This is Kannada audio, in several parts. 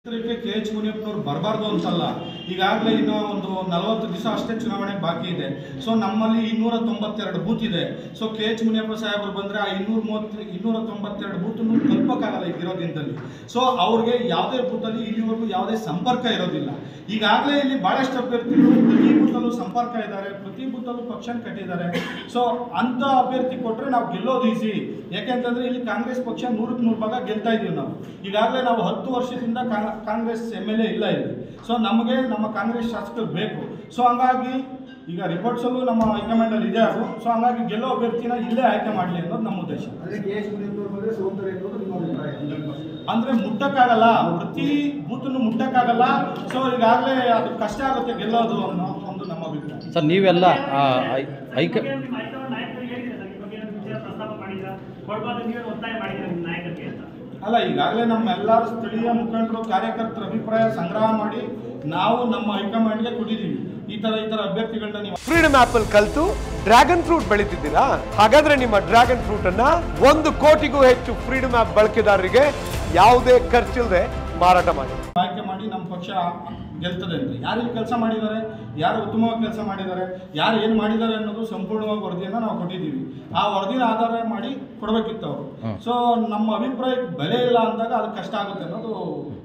ರೈತರಿಗೆ ಕೆ ಎಚ್ ಮುನಿಯಪ್ಪನವ್ರು ಬರಬಾರ್ದು ಅಂತಲ್ಲ ಈಗಾಗಲೇ ಇನ್ನೂ ಒಂದು ನಲವತ್ತು ದಿವಸ ಅಷ್ಟೇ ಚುನಾವಣೆ ಬಾಕಿ ಇದೆ ಸೊ ನಮ್ಮಲ್ಲಿ ಇನ್ನೂರ ತೊಂಬತ್ತೆರಡು ಬೂತ್ ಇದೆ ಸೊ ಕೆ ಎಚ್ ಮುನಿಯಪ್ಪ ಸಾಹೇಬರು ಬಂದರೆ ಆ ಇನ್ನೂರ ಮೂವತ್ತು ಇನ್ನೂರ ತೊಂಬತ್ತೆರಡು ಬೂತನ್ನು ತಲುಪಕ್ಕಾಗಲ್ಲ ಈಗಿರೋ ದಿನದಲ್ಲಿ ಸೊ ಅವ್ರಿಗೆ ಯಾವುದೇ ಬೂತಲ್ಲಿ ಇಲ್ಲಿವರೆಗೂ ಯಾವುದೇ ಸಂಪರ್ಕ ಇರೋದಿಲ್ಲ ಈಗಾಗಲೇ ಇಲ್ಲಿ ಭಾಳಷ್ಟು ಅಭ್ಯರ್ಥಿಗಳು ಪ್ರತಿ ಬೂತಲ್ಲೂ ಸಂಪರ್ಕ ಇದ್ದಾರೆ ಪ್ರತಿ ಬೂತಲ್ಲೂ ಪಕ್ಷ ಕಟ್ಟಿದ್ದಾರೆ ಸೊ ಅಂಥ ಅಭ್ಯರ್ಥಿ ಕೊಟ್ಟರೆ ನಾವು ಗೆಲ್ಲೋದು ಈಸಿ ಯಾಕೆಂತಂದ್ರೆ ಇಲ್ಲಿ ಕಾಂಗ್ರೆಸ್ ಪಕ್ಷ ನೂರಕ್ಕೆ ನೂರು ಭಾಗ ಗೆಲ್ತಾ ಇದೀವಿ ನಾವು ಈಗಾಗಲೇ ನಾವು ಹತ್ತು ವರ್ಷದಿಂದ ಕಾ- ಕಾಂಗ್ರೆಸ್ ಎಮ್ ಎಲ್ ಎ ಇಲ್ಲ ಇಲ್ಲಿ ಸೊ ನಮಗೆ ನಮ್ಮ ಕಾಂಗ್ರೆಸ್ ಶಾಸಕರು ಬೇಕು ಸೊ ಹಂಗಾಗಿ ಈಗ ರಿಪೋರ್ಟ್ಸಲ್ಲೂ ನಮ್ಮ ಹೈಕಮಾಂಡಲ್ಲಿ ಇದೆ ಅದು ಸೊ ಹಂಗಾಗಿ ಗೆಲ್ಲೋ ಅಭ್ಯರ್ಥಿನ ಇಲ್ಲೇ ಆಯ್ಕೆ ಮಾಡಲಿ ಅನ್ನೋದು ನಮ್ಮ ಉದ್ದೇಶ ಅಂದ್ರೆ ಕೆ ಎಚ್ ಮುನಿಯಪ್ಪನವ್ರು ಬಂದ್ರೆ ಸೋಲ್ತಾರೆ ಅನ್ನೋದು ನಿಮ್ಮ ಅಭಿಪ್ರಾಯ ಅಂದ್ರೆ ಮುಟ್ಟಕ್ಕಾಗಲ್ಲ ಪ್ರತಿ ಬೂತನ್ನು ಮುಟ್ಟಕ್ಕಾಗಲ್ಲ ಸೊ ಈಗಾಗಲೇ ಅದು ಕಷ್ಟ ಆಗುತ್ತೆ ಗೆಲ್ಲೋದು ಅನ್ನೋ ಒಂದು ನಮ್ಮ ಅಭಿಪ್ರಾಯ ಸರ್ ನೀವೆಲ್ಲ ಆ, ಐ- ಐಕ ನಿಮ್ಮ ಹೈಕಮಾಂಡ್ ನಾಯಕರು ಹೇಳಿದ್ರೆ ಸರ್ ಈ ಬಗ್ಗೆ ಏನಾದ್ರು ವಿಚಾರ ಪ್ರಸ್ತಾಪ ಮಾಡಿದ್ರ ಕೊಡ್ಬಾರ್ದು ನೀವೇ ಒತ್ತಾಯ ಮಾಡಿದ್ರ ನಿಮ್ಮ ನಾಯಕರಿಗೆ ಅಂತ ಅಲ್ಲ ಈಗಾಗಲೇ ನಮ್ಮೆಲ್ಲ ಸ್ಥಳೀಯ ಮುಖಂಡರು ಕಾರ್ಯಕರ್ತರ ಅಭಿಪ್ರಾಯ ಸಂಗ್ರಹ ಮಾಡಿ ನಾವು ನಮ್ಮ ಹೈಕಮಾಂಡ್ಗೆ ಕೊಟ್ಟಿದ್ದೀವಿ ಈ ತರ ಈ ತರ ಅಭ್ಯರ್ಥಿಗಳನ್ನ ನೀವು ಫ್ರೀಡಮ್ ಆಪ್ ಅಲ್ಲಿ ಕಲ್ತು ಡ್ರ್ಯಾಗನ್ ಫ್ರೂಟ್ ಬೆಳೀತಿದ್ದೀರಾ ಹಾಗಾದ್ರೆ ನಿಮ್ಮ ಡ್ರ್ಯಾಗನ್ ಫ್ರೂಟ್ ಅನ್ನ ಒಂದು ಕೋಟಿಗೂ ಹೆಚ್ಚು ಫ್ರೀಡಮ್ ಆಪ್ ಬಳಕೆದಾರರಿಗೆ ಯಾವುದೇ ಖರ್ಚಿಲ್ಲದೆ ಮಾರಾಟ ಮಾಡಿ ಆಯ್ಕೆ ಮಾಡಿ ನಮ್ಮ ಪಕ್ಷ ಗೆಲ್ತದೆ ಅಂತ ಯಾರು ಇಲ್ಲಿ ಕೆಲಸ ಮಾಡಿದ್ದಾರೆ ಯಾರು ಉತ್ತಮವಾಗಿ ಕೆಲಸ ಮಾಡಿದ್ದಾರೆ ಯಾರು ಏನು ಮಾಡಿದ್ದಾರೆ ಅನ್ನೋದು ಸಂಪೂರ್ಣವಾಗಿ ವರದಿಯನ್ನು ನಾವು ಕೊಟ್ಟಿದ್ದೀವಿ ಆ ವರದಿನ ಆಧಾರ ಮಾಡಿ ಕೊಡಬೇಕಿತ್ತು ಅವರು ಹ್ಮ್. ಸೊ ನಮ್ಮ ಅಭಿಪ್ರಾಯಕ್ಕೆ ಬೆಲೆ ಇಲ್ಲ ಅಂದಾಗ ಅದು ಕಷ್ಟ ಆಗುತ್ತೆ ಅನ್ನೋದು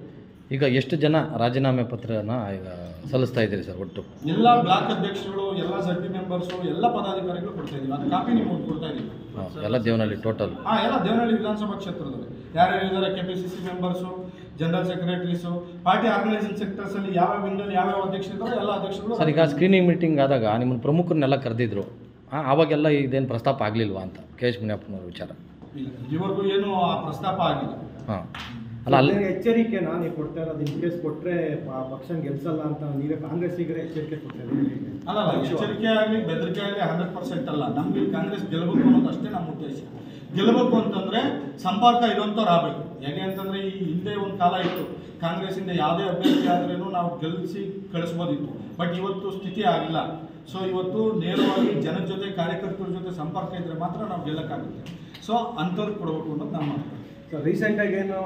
ಈಗ ಎಷ್ಟು ಜನ ರಾಜೀನಾಮೆ ಪತ್ರನ ಈಗ ಸಲ್ಲಿಸ್ತಾ ಇದ್ದೀರಿ ಸರ್ ಒಟ್ಟು ಎಲ್ಲ ಬ್ಲಾಕ್ ಅಧ್ಯಕ್ಷರುಗಳು ಎಲ್ಲ ಜಡ್ ಪಿ ಮೆಂಬರ್ಸು ಎಲ್ಲ ಪದಾಧಿಕಾರಿಗಳು ಕೊಡ್ತಾ ಇದೀವಿ ಅದು ಕಾಪಿ ನಿಮಗೆ ಕೊಡ್ತಾ ಇದೀವಿ ಹಾ, ಎಲ್ಲ ದೇವನಹಳ್ಳಿ ಟೋಟಲ್ ಹಾ ಎಲ್ಲ ದೇವನಹಳ್ಳಿ ವಿಧಾನಸಭಾ ಕ್ಷೇತ್ರದಲ್ಲಿ ಯಾರ್ಯಾರು ಇದ್ದಾರೆ K P C C members general secretaries party organising sectors ಅಲ್ಲಿ ಯಾವ್ಯಾವ ವಿಂಗಲ್ಲಿ ಯಾವ್ಯಾವ ಅಧ್ಯಕ್ಷರಿದ್ದಾರೆ ಎಲ್ಲ ಅಧ್ಯಕ್ಷರುಗಳು ಸರ್ ಈಗ ಸ್ಕ್ರೀನಿಂಗ್ ಮೀಟಿಂಗ್ ಆದಾಗ ನಿಮ್ಮನ್ನ ಪ್ರಮುಖರನ್ನೆಲ್ಲ ಕರೆದಿದ್ರು ಆ, ಆವಾಗೆಲ್ಲ ಇದೇನು ಪ್ರಸ್ತಾಪ ಆಗಲಿಲ್ವಾ ಅಂತ ಕೆ ಎಚ್ ಮುನಿಯಪ್ಪನವ್ರ ವಿಚಾರ ಇಲ್ಲ, ಇದುವರೆಗೂ ಏನು ಆ ಪ್ರಸ್ತಾಪ ಆಗಿಲ್ಲ ಹಾಂ ಅಲ್ಲ ಅಲ್ಲಿ ಎಚ್ಚರಿಕೆನಾ ನೀವು ಕೊಡ್ತಾ ಇರೋದು ಇನ್ ಕೇಸ್ ಕೊಟ್ರೆ ಪ- ಪಕ್ಷ ಗೆಲ್ಸಲ್ಲ ಅಂತ ನೀವೇ ಕಾಂಗ್ರೆಸ್ಸಿಗರೇ ಎಚ್ಚರಿಕೆ ಕೊಡ್ತಾರೆ ಅಲ್ಲ ಅಲ್ಲ ಎಚ್ಚರಿಕೆ ಆಗಲಿ ಬೆದರಿಕೆ ಆಗಲಿ ಹಂಡ್ರೆಡ್ ಪರ್ಸೆಂಟ್ ಅಲ್ಲ ನಮ್ಗೆ ಇಲ್ಲಿ ಕಾಂಗ್ರೆಸ್ ಗೆಲ್ಲಬೇಕು ಅನ್ನೋದು ಅಷ್ಟೇ ನಮ್ಮ ಉದ್ದೇಶ ಗೆಲ್ಲಬೇಕು ಅಂತಂದ್ರೆ ಸಂಪರ್ಕ ಇರುವಂಥವ್ರು ಆಗಬೇಕು ಹೇಗೆ ಅಂತಂದ್ರೆ ಈ ಹಿಂದೆ ಒಂದು ಕಾಲ ಇತ್ತು ಕಾಂಗ್ರೆಸ್ಸಿಂದ ಯಾವುದೇ ಅಭ್ಯರ್ಥಿ ಆದ್ರೂ ನಾವು ಗೆಲ್ಲಿಸಿ ಕಳಿಸ್ಬೋದಿತ್ತು ಬಟ್ ಇವತ್ತು ಸ್ಥಿತಿ ಆಗಿಲ್ಲ ಸೊ ಇವತ್ತು ನೇರವಾಗಿ ಜನದ ಜೊತೆ ಕಾರ್ಯಕರ್ತರ ಜೊತೆ ಸಂಪರ್ಕ ಇದ್ರೆ ಮಾತ್ರ ನಾವು ಗೆಲ್ಲಕ್ಕಾಗುತ್ತೆ ಸೊ ಅಂಥವ್ರಿಗೆ ಕೊಡಬೇಕು ಅನ್ನೋದು ನಮ್ಮ ಅಭಿಪ್ರಾಯ. ಸೊ ರೀಸೆಂಟಾಗಿ ಏನು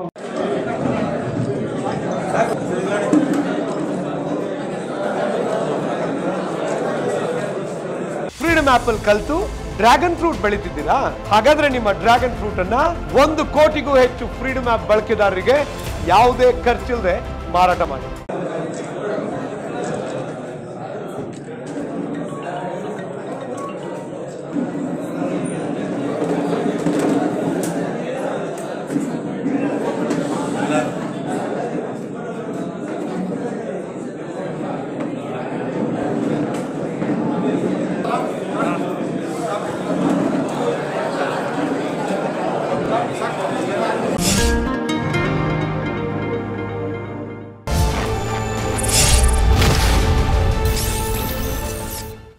ಫ್ರೀಡಮ್ ಆಪ್ ಅಲ್ಲಿ ಕಲ್ತು ಡ್ರ್ಯಾಗನ್ ಫ್ರೂಟ್ ಬೆಳೀತಿದ್ದೀರಾ ಹಾಗಾದ್ರೆ ನಿಮ್ಮ ಡ್ರ್ಯಾಗನ್ ಫ್ರೂಟ್ ಅನ್ನ ಒಂದು ಕೋಟಿಗೂ ಹೆಚ್ಚು ಫ್ರೀಡಮ್ ಆಪ್ ಬಳಕೆದಾರರಿಗೆ ಯಾವುದೇ ಖರ್ಚಿಲ್ಲದೆ ಮಾರಾಟ ಮಾಡಿ